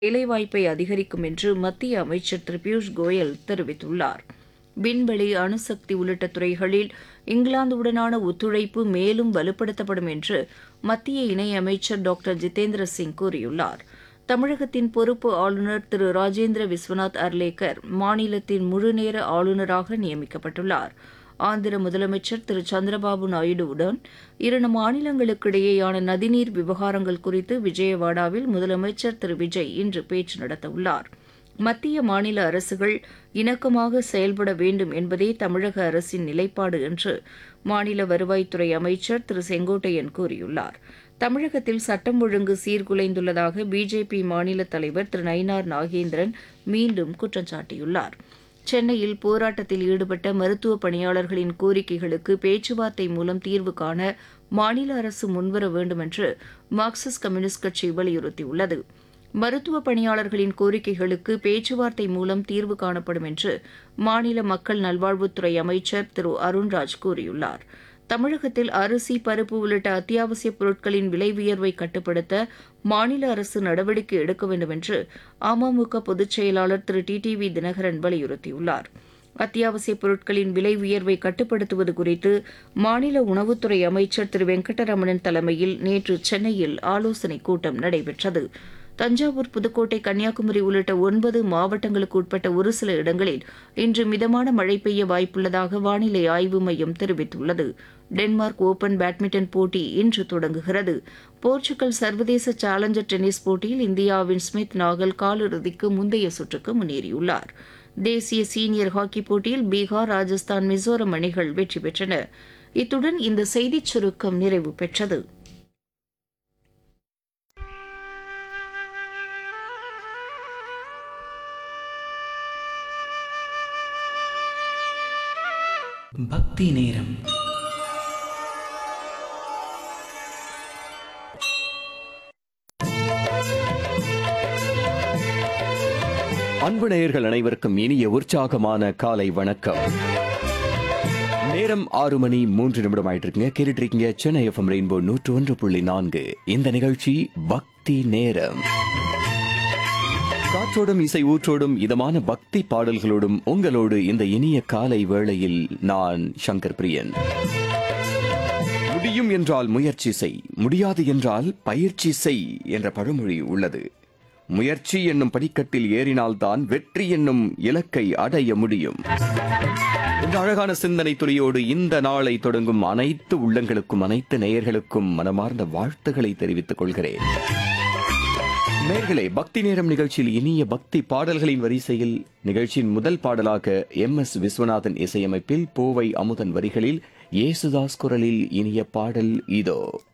வேலைவாய்ப்பை அதிகரிக்கும் என்று மத்திய அமைச்சர் திரு பியூஷ் கோயல் தெரிவித்துள்ளார் விண்வெளி அணுசக்தி உள்ளிட்ட துறைகளில் இங்கிலாந்துடனான ஒத்துழைப்பு மேலும் வலுப்படுத்தப்படும் என்று மத்திய இணையமைச்சர் டாக்டர் ஜிதேந்திர சிங் கூறியுள்ளார் தமிழகத்தின் பொறுப்பு ஆளுநர் திரு ராஜேந்திர விஸ்வநாத் அர்லேக்கர் மாநிலத்தின் முழுநேர ஆளுநராக நியமிக்கப்பட்டுள்ளார் ஆந்திர முதலமைச்சர் திரு சந்திரபாபு நாயுடுவுடன் இரு மாநிலங்களுக்கிடையேயான நதிநீர் விவகாரங்கள் குறித்து விஜயவாடாவில் முதலமைச்சர் திரு விஜய் இன்று பேச்சு நடத்தவுள்ளார் மத்திய மாநில அரசுகள் இணக்கமாக செயல்பட வேண்டும் என்பதே தமிழக அரசின் நிலைப்பாடு என்று மாநில வருவாய்த்துறை அமைச்சர் திரு செங்கோட்டையன் கூறியுள்ளார் தமிழகத்தில் சட்டம் ஒழுங்கு சீர்குலைந்துள்ளதாக பிஜேபி மாநில தலைவர் திரு நயினார் நாகேந்திரன் மீண்டும் குற்றம் சாட்டியுள்ளார் சென்னையில் போராட்டத்தில் ஈடுபட்ட மருத்துவ பணியாளர்களின் கோரிக்கைகளுக்கு பேச்சுவார்த்தை மூலம் தீர்வு காண மாநில அரசு முன்வர வேண்டும் என்று மார்க்சிஸ்ட் கம்யூனிஸ்ட் கட்சி வலியுறுத்தியுள்ளது மருத்துவ பணியாளர்களின் கோரிக்கைகளுக்கு பேச்சுவார்த்தை மூலம் தீர்வு காணப்படும் என்று மாநில மக்கள் நல்வாழ்வுத்துறை அமைச்சர் திரு அருண்ராஜ் கூறியுள்ளார் தமிழகத்தில் அரிசி பருப்பு உள்ளிட்ட அத்தியாவசிய பொருட்களின் விலை உயர்வை கட்டுப்படுத்த மாநில அரசு நடவடிக்கை எடுக்க வேண்டும் என்று அமமுக பொதுச் செயலாளர் Thiru T T V Dhinakaran வலியுறுத்தியுள்ளார் அத்தியாவசிய பொருட்களின் விலை உயர்வை கட்டுப்படுத்துவது குறித்து மாநில உணவுத்துறை அமைச்சர் திரு வெங்கடரமணன் தலைமையில் நேற்று சென்னையில் ஆலோசனைக் கூட்டம் நடைபெற்றது தஞ்சாவூர் புதுக்கோட்டை கன்னியாகுமரி உள்ளிட்ட ஒன்பது மாவட்டங்களுக்கு உட்பட்ட ஒரு சில இடங்களில் இன்று மிதமான மழை பெய்ய வாய்ப்புள்ளதாக வானிலை ஆய்வு மையம் தெரிவித்துள்ளது டென்மார்க் ஓபன் பேட்மிண்டன் போட்டி இன்று தொடங்குகிறது போர்ச்சுகல் சர்வதேச சேலஞ்சர் டென்னிஸ் போட்டியில் இந்தியாவின் ஸ்மித் நாகல் காலிறுதிக்கு முந்தைய சுற்றுக்கு முன்னேறியுள்ளார் தேசிய சீனியர் ஹாக்கி போட்டியில் பீகார் ராஜஸ்தான் மிசோரம் அணிகள் வெற்றி பெற்றன இத்துடன் இந்த செய்திச் சுருக்கம் நிறைவு பெற்றது பக்தி நேரம் அன்பு நேயர்கள் அனைவருக்கும் இனிய உற்சாகமான காலை வணக்கம் நேரம் ஆறு மணி மூன்று நிமிடம் ஆயிட்டு இருக்குங்க கேட்டுட்டு இருக்கீங்க சென்னை எஃப்எம் ரெயின்போ நூற்று ஒன்று புள்ளி நான்கு இந்த நிகழ்ச்சி பக்தி நேரம் காற்றோடும் இசை ஊற்றோடும் இதமான பக்தி பாடல்களோடும் உங்களோடு இந்த இனிய காலை வேளையில் நான் சங்கர் பிரியன் முடியும் என்றால் முயற்சி செய் முடியாது என்றால் பயிற்சி செய் என்ற பழமொழி உள்ளது முயற்சி என்னும் படிக்கட்டில் ஏறினால்தான் வெற்றி என்னும் இலக்கை அடைய முடியும் இந்த அழகான சிந்தனை துளியோடு இந்த நாளை தொடங்கும் அனைத்து உள்ளங்களுக்கும் அனைத்து நேயர்களுக்கும் மனமார்ந்த வாழ்த்துக்களை தெரிவித்துக் கொள்கிறேன் நேர்களே பக்தி நேரம் நிகழ்ச்சியில் இனிய பக்தி பாடல்களின் வரிசையில் நிகழ்ச்சியின் முதல் பாடலாக எம் எஸ் விஸ்வநாதன் இசையமைப்பில் பூவை அமுதன் வரிகளில் இயேசுதாஸ் குரலில் இனிய பாடல் இதோ